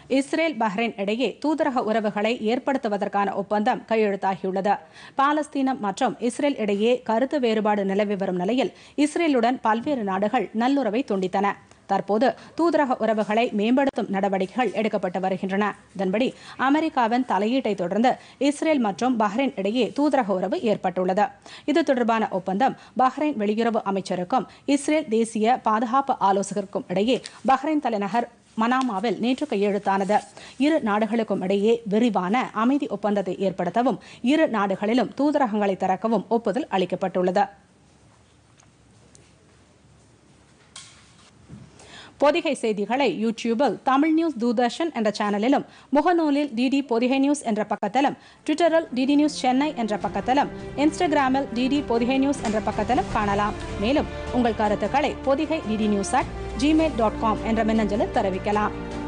Israel Bahrain இடையே தூதரக உறவுகளை ஏற்படுத்துவதற்கான ஒப்பந்தம் கையெழுத்தாகியுள்ளது பாலஸ்தீனம் மற்றும் இஸ்ரேல் இடையே கருத்து வேறுபாடு நிலவி வரும் நிலையில் இஸ்ரேலுடன் பல்வேறு நாடுகள் நல்லுறவை துண்டித்தன தற்போது தூதரக உறவுகளை மேம்படுத்தும் நடவடிக்கைகள் எடுக்கப்பட்டு வருகின்றன இதன்படி அமெரிக்காவின் தலையீட்டை தொடர்ந்து இஸ்ரேல் மற்றும் பஹ்ரைன் இடையே தூதரக உறவு ஏற்பட்டுள்ளது இது தொடர்பான ஒப்பந்தம் பஹ்ரைன் வெளியுறவு அமைச்சருக்கும் இஸ்ரேல் தேசிய பாதுகாப்பு ஆலோசகருக்கும் இடையே பஹ்ரைன் தலைநகர் மனாமாவில் நேற்று கையெழுத்தானது இரு நாடுகளுக்கும் இடையே விரிவான அமைதி ஒப்பந்தத்தை ஏற்படுத்தவும் இரு நாடுகளிலும் தூதரகங்களை திறக்கவும் ஒப்புதல் அளிக்கப்பட்டுள்ளது பொதிகை செய்திகளை யூடியூபில் தமிழ் நியூஸ் தூர்தர்ஷன் என்ற சேனலிலும் முகநூலில் டிடி பொதிகை நியூஸ் என்ற பக்கத்திலும் ட்விட்டரில் டிடி நியூஸ் சென்னை என்ற பக்கத்திலும் இன்ஸ்டாகிராமில் டிடி பொதிகை நியூஸ் என்ற பக்கத்திலும் காணலாம் மேலும் உங்கள் கருத்துக்களை Podhigai DD news at gmail dot com என்ற மின்னஞ்சலில் தெரிவிக்கலாம்